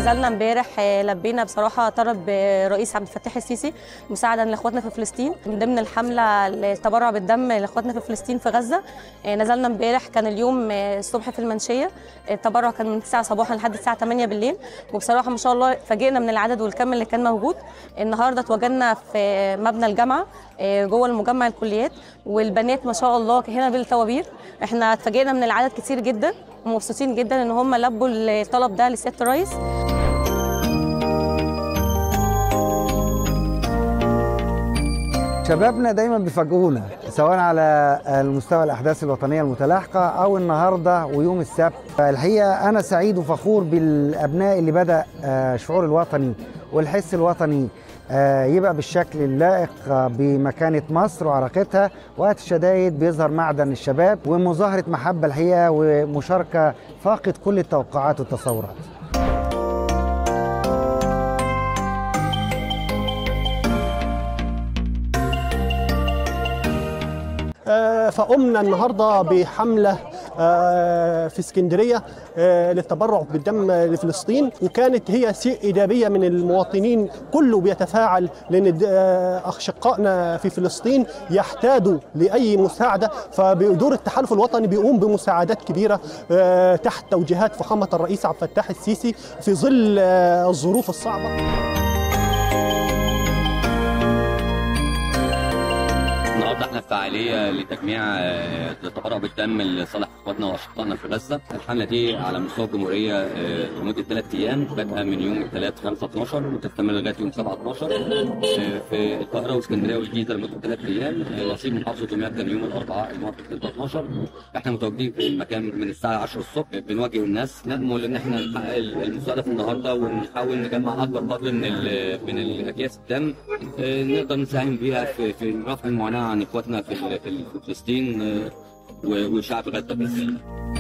نزلنا امبارح آه، لبينا بصراحه طلب آه، رئيس عبد الفتاح السيسي مساعدا لاخواتنا في فلسطين من ضمن الحمله للتبرع بالدم لاخواتنا في فلسطين في غزه آه، نزلنا امبارح كان اليوم آه، الصبح في المنشيه التبرع كان من 9 صباحا لحد الساعه 8 بالليل وبصراحه ما شاء الله فاجئنا من العدد والكم اللي كان موجود النهارده اتواجدنا في مبنى الجامعه آه، جوه المجمع الكليات والبنات ما شاء الله هنا بالطوابير احنا اتفاجئنا من العدد كتير جدا ومبسوطين جدا ان هم لبوا الطلب ده لسياده الرئيس شبابنا دايما بيفاجئونا سواء على المستوى الاحداث الوطنيه المتلاحقه او النهارده ويوم السبت الحقيقه انا سعيد وفخور بالابناء اللي بدا آه، الشعور الوطني والحس الوطني آه، يبقى بالشكل اللائق آه، بمكانه مصر وعراقتها وقت الشدايد بيظهر معدن الشباب ومظاهره محبه الحقيقه ومشاركه فاقت كل التوقعات والتصورات آه، فقمنا النهارده بحمله آه، في اسكندريه آه، للتبرع بالدم لفلسطين وكانت هي شيء ايجابيه من المواطنين كله بيتفاعل لان آه، اشقائنا في فلسطين يحتاجوا لاي مساعده فبدور التحالف الوطني بيقوم بمساعدات كبيره آه، تحت توجيهات فخامه الرئيس عبد الفتاح السيسي في ظل آه، الظروف الصعبه النهارده احنا في فعاليه لتجميع آه، التبرع بالدم لصالح اخواتنا واشقائنا في غزه، الحمله دي على مستوى الجمهوريه آه، لمده ثلاث ايام بادئه من يوم الثلاث 5 12 وتستمر لغايه يوم 7 12 آه، في القاهره واسكندريه والجيزه لمده ثلاث ايام، آه، نصيب محافظه دمياط كان يوم الاربعاء الموافق 6 12 احنا متواجدين في المكان من الساعه 10 الصبح بنواجه الناس نأمل ان احنا نحقق المستهدف النهارده ونحاول نجمع اكبر قدر من ال- من الاكياس الدم آه، نقدر نساهم بيها في في رفع المعاناه عن اخواتنا في في فلسطين آه، و- وشعب غزه بالذات